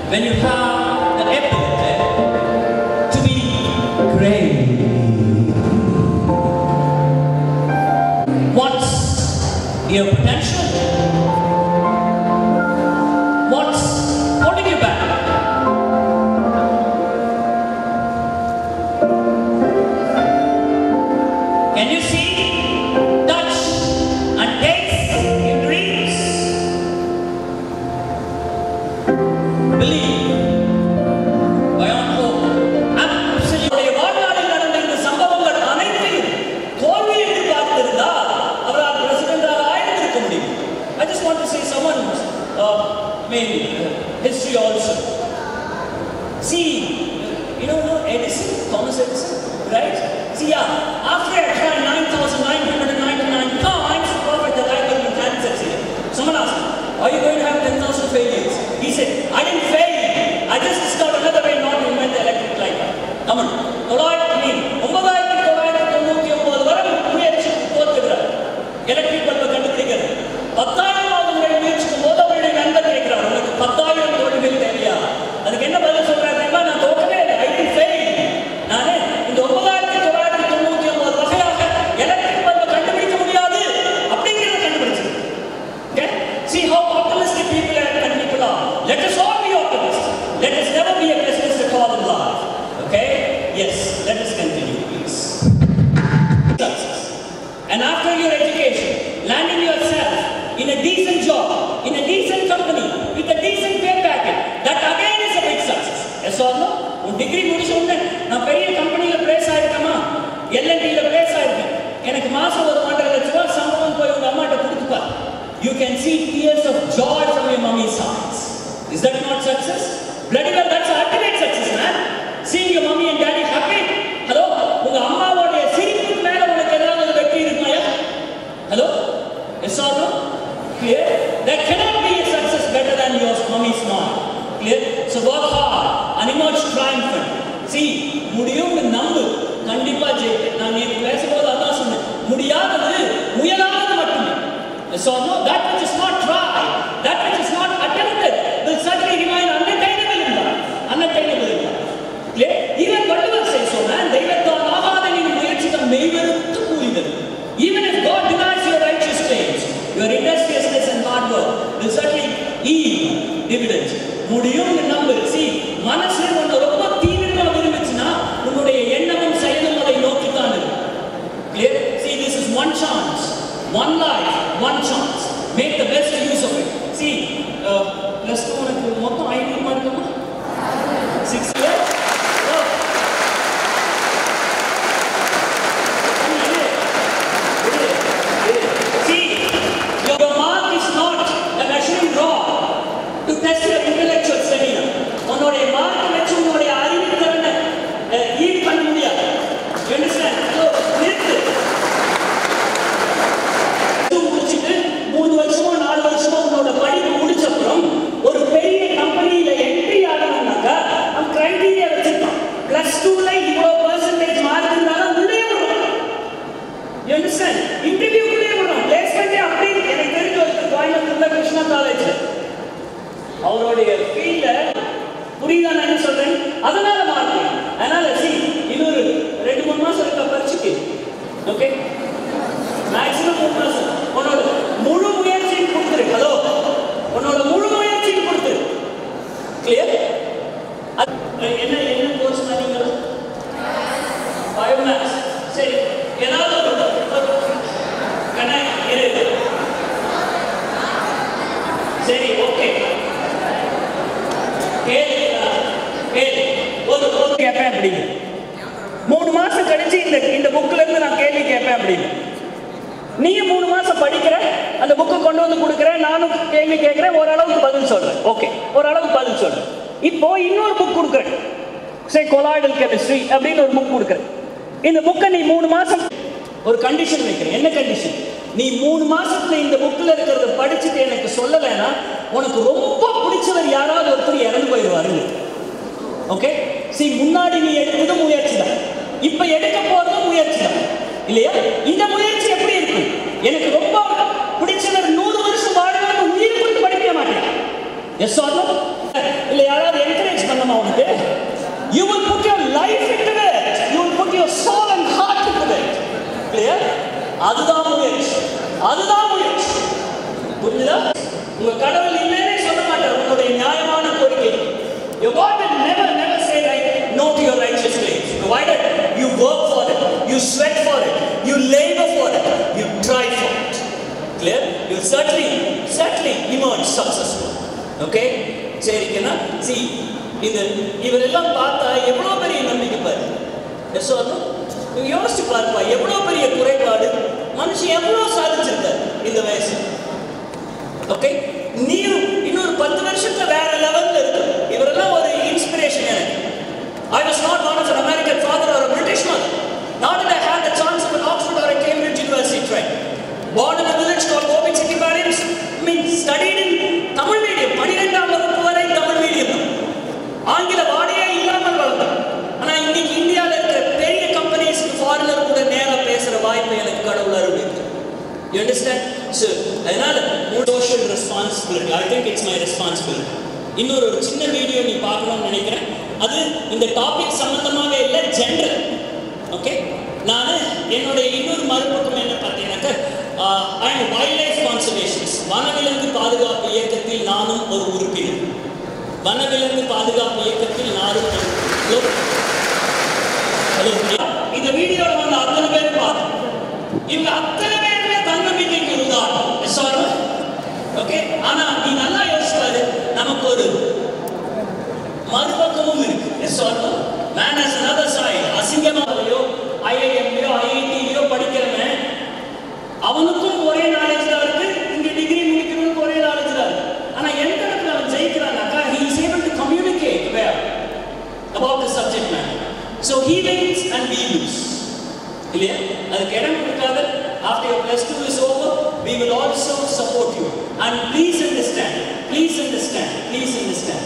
when you have the ability to be great. What's your potential? What's holding you back? Can you see, touch, and taste your dreams? Believe. By on hope. Absolutely. உடைய வாழ்நாளில் நடந்த இந்த சம்பவங்கள் அனைத்தையும் தோல்வி என்று பார்த்திருந்தால் அவரால் பிரசிடென்டாக ஆயிருந்திருக்க முடியும் I just want to say someone, uh, I mean, history also. See, you know, no, Edison, Thomas Edison, right? See, yeah, after I tried 9,999 times to perfect the light bulb in Kansas City, someone asked me, are you going to have 10,000 failures? He said, I didn't fail. I just discovered another way not to invent the electric light bulb. Come on. தொள்ளாயிரத்தி மீன் ஒன்பதாயிரத்தி தொள்ளாயிரத்தி தொண்ணூத்தி ஒன்பது வரை முயற்சி தோத்துக்கிறார் electric பல்பை கண்டுபிடிக்கிறது பத்தாயிரமாவது முறை முயற்சிக்கும் போது அவருடைய நண்பர் கேட்கிறார் உனக்கு பத்தாயிரம் தோல்விகள் தேவையா அதுக்கு என்ன பதில் சொல்றாரு தெரியுமா நான் தோக்கவே இல்லை ஐ டிட் ஃபெயில் நானே இந்த ஒன்பதாயிரத்தி தொள்ளாயிரத்தி தொண்ணூத்தி ஒன்பது வகையாக எலக்ட்ரிக் பல்பை கண்டுபிடிக்க முடியாது அப்படிங்கிறத கண்டுபிடிச்சது Okay? See how optimistic people are and people are. Let us all be optimistic. Let us never be a pessimist all in life. Okay? Yes, let us continue, please. Success. And after your education, landing yourself in a decent job, in a decent company, with a decent pay packet, that again is a big success. Yes or no? உன் degree முடிச்ச உடனே நான் பெரிய கம்பெனியில் place ஆயிருக்கேமா எல்என்டியில் place ஆயிருக்கேன் எனக்கு மாசம் ஒரு ஒன்றரை லட்ச ரூபாய் சம்பளம் போய் உங்க அம்மாட்ட கொடுத்துப்பா you can see tears of joy from your mommy's eyes is that not success bloody well that's ultimate success man seeing your mommy and daddy happy hello உங்க அம்மாவோட சிரிப்புக்கு மேல உனக்கு ஏதாவது ஒரு வெற்றி இருக்குமாயா hello yes or no clear there cannot be a success better than your mommy's smile clear so work hard and emerge triumphant see முடியும்னு நம்பு கண்டிப்பா ஜெயிப்பேன் நான் நேற்று பேசும்போது அதான் சொன்னேன் முடியாதது முயலாதது மட்டுமே Yes or no? That which is not tried, that which is not attempted, will certainly remain unattainable in life. Unattainable in life. Clear? Even Vallabha says so, man. தெய்வத்தால் ஆகாத நீ முயற்சித்த மெய்வெறுத்து கூறினது. Even if God denies your righteous claims, your industriousness and hard work will certainly yield dividends. முடியும்னு நம்பு. See, மனசு உன்னை ரொம்ப தீவிரமா விரும்பிச்சுன்னா உன்னுடைய எண்ணமும் செயலும் அதை நோக்கித்தான் இருக்கும். Clear? See, this is one chance, one life, one chance. Make the best use of it. See, uh, plus two உனக்கு மொத்தம் ஐநூறு மார்க் இருக்குமா six years See, your mark is not a measuring rod to test your intellectual stamina. உன்னுடைய mark வச்சு உன்னுடைய அறிவுத்திறனை அஹ், ஈடு பண்ண முடியாது You understand? So, நிறுத்து படிப்பு முடிச்சுட்டு மூணு வருஷமோ நாலு வருஷமோ உன்னோட படிப்பு முடிச்ச அப்புறம் ஒரு பெரிய கம்பெனியில என்ட்ரி ஆகணும்னாக்கா அவன் கிரைட்டீரியா வச்சிருக்கான் பிளஸ் டூல இவ்வளோ பர்சன்டேஜ் மார்க் இருந்தாலும் உள்ளே வரும் யூ அண்டர்ஸ்டாண்ட் இன்டர்வியூக்குள்ளே வரும் பிளேஸ்மெண்ட்டே அப்படி எனக்கு தெரிஞ்ச ஒருத்தர் கோயம்புத்தூர்ல கிருஷ்ணா காலேஜ் அவருடைய ஃபீல்ட புரியுதா நான் என்ன சொல்றேன் அதனால மார்க் அதனால சி இன்னொரு ரெண்டு மூணு மாசம் இருக்க பரிச்சுக்கு ஓகே மேக்ஸிமம் மூணு மாசம் உன்னோட முழு முயற்சியும் கொடுத்துரு ஹலோ உன்னோட முழு முயற்சியும் கொடுத்துரு கிளியர் என்ன என்ன கோர்ஸ் பண்ணீங்க பயோமேக்ஸ் சரி ஏதாவது ஒரு- ஒரு- கண்ணா, இரு. சரி ஓகே கேளு கேளு ஒரு ஒரு கேட்பேன் அப்படிங்க மூணு மாசம் கழிச்சு இந்த இந்த புக்ல இருந்து நான் கேள்வி கேட்பேன் அப்படின்னு நீயும் மூணு மாசம் படிக்கிற அந்த புக்கை கொண்டு வந்து கொடுக்குற நானும் கேள்வி கேட்கிறேன் ஓரளவுக்கு பதில் சொல்றேன் ஓகே ஓரளவுக்கு பதில் சொல்றேன் இப்போ இன்னொரு புக் கொடுக்குறேன் சே கொலாய்டல் கெமிஸ்ட்ரி அப்படின்னு ஒரு புக் கொடுக்குறேன் இந்த புக்கை நீ மூணு மாசம் ஒரு கண்டிஷன் வைக்கிறேன் என்ன கண்டிஷன் நீ மூணு மாசத்துல இந்த புக்ல இருக்கிறத படிச்சுட்டு எனக்கு சொல்லலைன்னா உனக்கு ரொம்ப பிடிச்சவர் யாராவது ஒருத்தர் இறந்து போயிடுவாருங்க ஓகே see முன்னாடி நீ எடுத்தது முயற்சி தான் இப்ப எடுக்க போறதும் முயற்சி தான் இல்லையா இந்த முயற்சி எப்படி இருக்கும் எனக்கு ரொம்ப பிடிச்சவர் நூறு வருஷம் வாழணும்னு உயிர் கொடுத்து படிக்க மாட்டேன் எஸ் ஆர் இல்ல யாராவது அதுதான் முயற்சி புரிஞ்சுதா உங்க கடவுள் இல்லைன்னே சொல்ல மாட்டார் உங்களுடைய நியாயமான கோரிக்கை Your God will never, never say right, no to your righteous ways. Provided you work for it, you sweat for it, you labor for it, you try for it. Clear? You'll certainly, certainly emerge successful. Okay? சரிக்கண்ணா see இந்த இவரெல்லாம் பார்த்தா எவ்வளோ பெரிய நம்பிக்கை பாரு S யோசிச்சு பாருப்பா எவ்வளோ பெரிய குறைபாடு மனுஷன் எவ்வளோ சாதிச்சிருக்காரு இந்த வயசு ஓகே நீயும் இன்னொரு பத்து வருஷத்துல வேற லெவல்ல இருக்கு இவரெல்லாம் ஒரு இன்ஸ்பிரேஷன் எனக்கு I was not born as an American father or a British mother. Not that I had the chance of an Oxford or a Cambridge University train. Born in a village called Gobi Chikkiparins, I mean, studied in Tamil medium. பன்னிரெண்டாம் வகுப்பு வரை Tamil medium தான் ஆங்கில வாடையே இல்லாமல் வளர்ந்தேன் ஆனா இன்னைக்கு இந்தியாவில் இருக்கிற பெரிய கம்பெனிஸ்க்கு ஃபாரினர் கூட நேரா பேசுற வாய்ப்பு எனக்கு கடவுள் அருள் You understand? So, அதனால social responsibility. I think it's my responsibility. இன்னொரு ஒரு சின்ன வீடியோ நீ பார்க்கணும்னு நினைக்கிறேன் அது இந்த டாபிக் சம்பந்தமாவே இல்லை ஜென்ரல் ஓகே நான் என்னுடைய இன்னொரு மறுபக்கம் என்ன பார்த்தீங்கன்னாக்க I M wildlife conservations வனவிலங்கு பாதுகாப்பு இயக்கத்தில் நானும் ஒரு உறுப்பினர் வனவிலங்கு பாதுகாப்பு இயக்கத்தில் நானும் ஒரு ஹலோ இந்த வீடியோல வந்து அத்தனை பேர் பார்த்தோம் இவங்க அத்தனை பேருமே தன்னம்பிக்கைக்கு உதாரணம் சாரி ஓகே ஆனா நீ நல்லா யோசிச்சு பாரு நமக்கு ஒரு மறுபக்கமும் இருக்கு yes our man has another side அசிங்கமாகலையோ ஐஐஎம்லையோ ஐஐடிலையோ படிக்கிறவன் அவனுக்கும் ஒரே நாலேஜ் தான் இருக்கு இங்க டிகிரி முடிக்கிறவனுக்கு ஒரே நாலேஜ் தான் இருக்கு ஆனா எந்த இடத்துல அவன் ஜெயிக்கிறானாக்கா he is able to communicate well about the subject matter so he wins and we lose இல்லையா அதுக்கு இடம் கொடுக்காத after your plus two is over we will also support you and please understand please understand please understand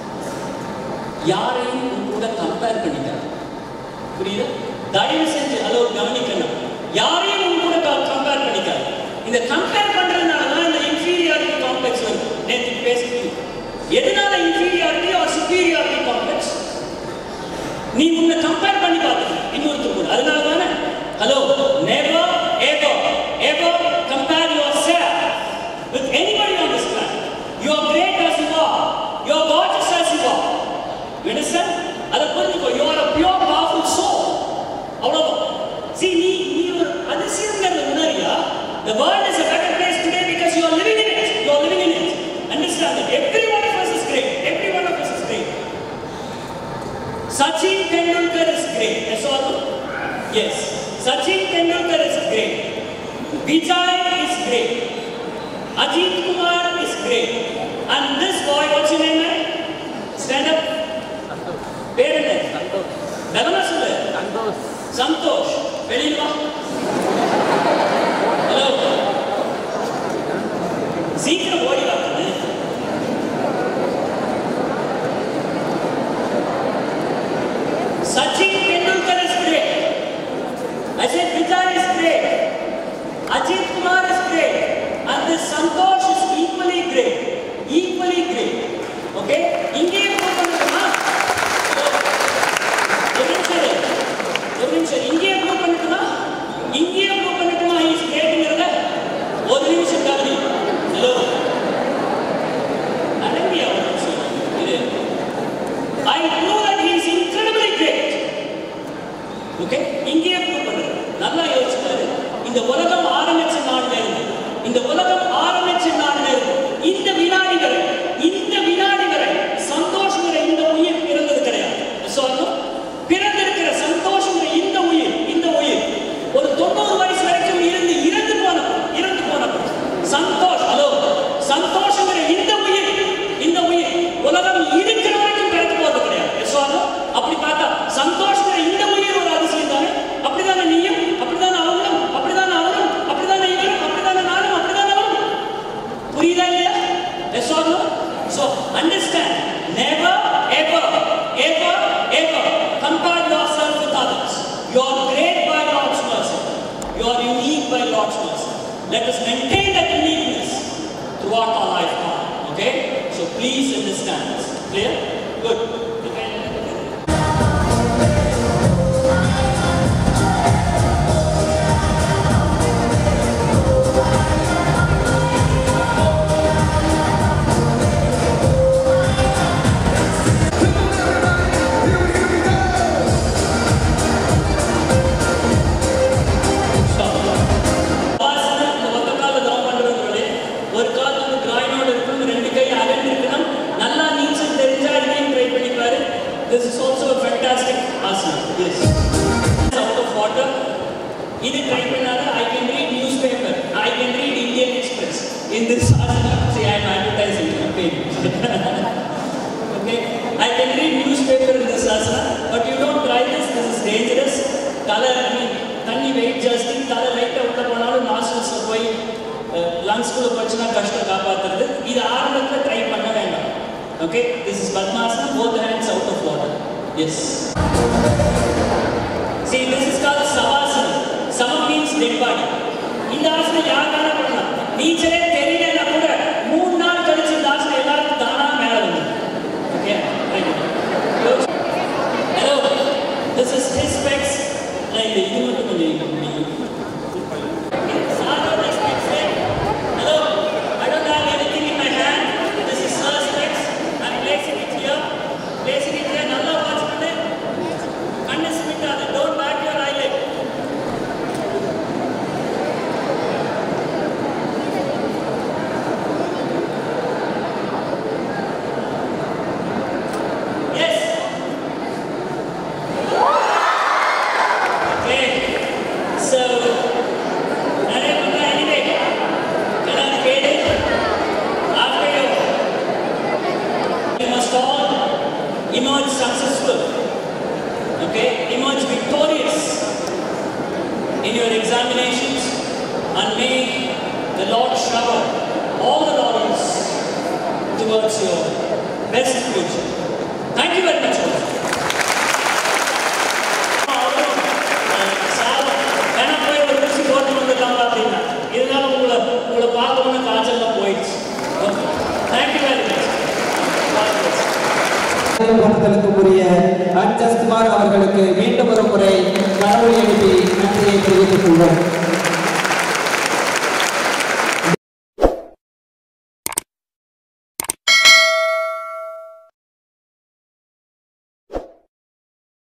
யாரையும் உன் கூட compare பண்ணிக்காத புரியுதா தயவு செஞ்சு ஹலோ கவனிக்கணும் யாரையும் உன் கூட கம்பேர் பண்ணிக்காத இந்த கம்பேர் பண்றதுனால தான் இந்த இன்ஃபீரியாரிட்டி காம்ப்ளெக்ஸ் வருது நேற்று பேசிட்டு எதனால இன்ஃபீரியாரிட்டி ஆர் சுப்பீரியாரிட்டி காம்ப்ளெக்ஸ் நீ உன்னை கம்பேர் பண்ணி பார்த்துக்க இன்னொருத்தர் கூட அதனால தானே hello never ever ever compare yourself with anybody on this plan you are great as you are you are gorgeous as you are you understand அதை புரிஞ்சுக்கோ you are a pure powerful soul அவ்வளவுதான் see நீ நீ ஒரு அதிசயங்கிறத உணரியா the world is a better place today because you are living in it you are living in it understand that every one of us is great every one of us is great Sachin Tendulkar is great. Yes or no? Yes. Sachin Tendulkar is great. Vijay is great. Ajit Kumar is great. And this boy, what's your name, man? Stand up. பேர் என்ன பலமா சொல்லு சந்தோஷ் வெளியில் வா hello சீக்கிரம் ஓடி வா கண்ணு. Sachin Tendulkar is great. I said Vijay is great. Ajit Kumar is great. And this Santosh is equally great. Equally great. Okay? இங்கேயே prove பண்ணட்டுமா? ஒரு நிமிஷம் இரு. ஒரு நிமிஷம் இங்கேயே prove பண்ணட்டுமா? இங்கேயே prove பண்ணட்டுமா he is greatங்கிறத? ஒரு நிமிஷம் கவனி. Hello. அடங்கியா ஒரு நிமிஷம். இரு. I know that he is incredibly great. Okay இங்கேயே ப்ரூவ் பண்றது நல்லா யோசிச்சு பாரு இந்த உலகம் ஆரம்பிச்ச நாள்ல இருந்து இந்த உலகம் ஆரம்பிச்ச நாள்ல இருந்து இந்த வினாடி வரை இந்த வினாடி வரை சந்தோஷங்கிற இந்த உயிர் பிறந்தது கிடையாது சொல்லணும் பிறந்திருக்கிற சந்தோஷங்கிற இந்த உயிர் இந்த உயிர் ஒரு தொண்ணூறு வயசு வரைக்கும் இருந்து இறந்து போன இறந்து போன சந்தோஷ் ஹலோ சந்தோஷங்கிற இந்த உயிர் இந்த உயிர் உலகம் இருக்கிற வரைக்கும் பிறக்க போறது கிடையாது யசோதா அப்படி பார்த்தா சந்தோஷங்கிற இந்த உயிர் ஒரு அதிசயம் தானே அப்படிதானே நீயும் அப்படிதானே அவங்களும் அப்படிதானே அவரும் அப்படிதானே இவரும் அப்படிதானே நானும் அப்படிதானே அவரும் புரியுதா இல்லையா Yashoda so understand never ever ever ever compare yourself with others you are great by Lord's mercy you are unique by Lord's mercy let us maintain that uniqueness throughout our lifetime okay so please understand this clear good This is also a fantastic asana. Yes. Out of water. இது try பண்ணாத I can read newspaper I can read Indian Express in this asana. See, I am advertising campaign. okay. I can read newspaper in this asana, but you don't try this. This is dangerous. தலை I mean, தண்ணி weight ஜாஸ்தி தலை லைட்டாக உள்ள போனாலும் நாஸ்டல்ஸில் போய் லங்ஸ்குள்ளே போச்சுன்னா கஷ்டம் காப்பாற்றுறது இது ஆரம்பத்தில் ட்ரை பண்ண வேண்டாம் okay this is Padmasana both hands out of water yes See, this is called savasana. Sama means dead body. இந்த ஆசனம் யார் வேணா பண்ணலாம் நீச்சலே தெரியலன்னா கூட மூணு நாள் கழிச்சு இந்த ஆசனம் எல்லாருக்கும் தானா மேல வந்து okay hello this is his specs நான் இந்த இது மட்டும் கொஞ்சம் சாதாரண specs hello I don't have anything in my hand this is sir specs I'm placing it here placing it here நல்லா வாட்ச் பண்ணு கண்ணு சிமிட்டாத don't back your eyelid Yes. Okay. So, நிறைய பண்ண anyway. எல்லாம் கேடு. After you, you must all emerge successful. Okay? Emerge victorious in your examinations and may the Lord shower all the laurels towards your best future. Thank you very much. all. வேணா போய் ஒரு ஊசி போட்டு வந்துடலாம் பார்த்தீங்கன்னா இதனால உங்களை உங்களை பார்க்கணும்னு காய்ச்சல்லாம் போயிடுச்சு ஓகே தேங்க்யூ வெரி மச் பட்டத்திற்கு உரிய அன்ஜஸ்குமார் அவர்களுக்கு மீண்டும் ஒரு முறை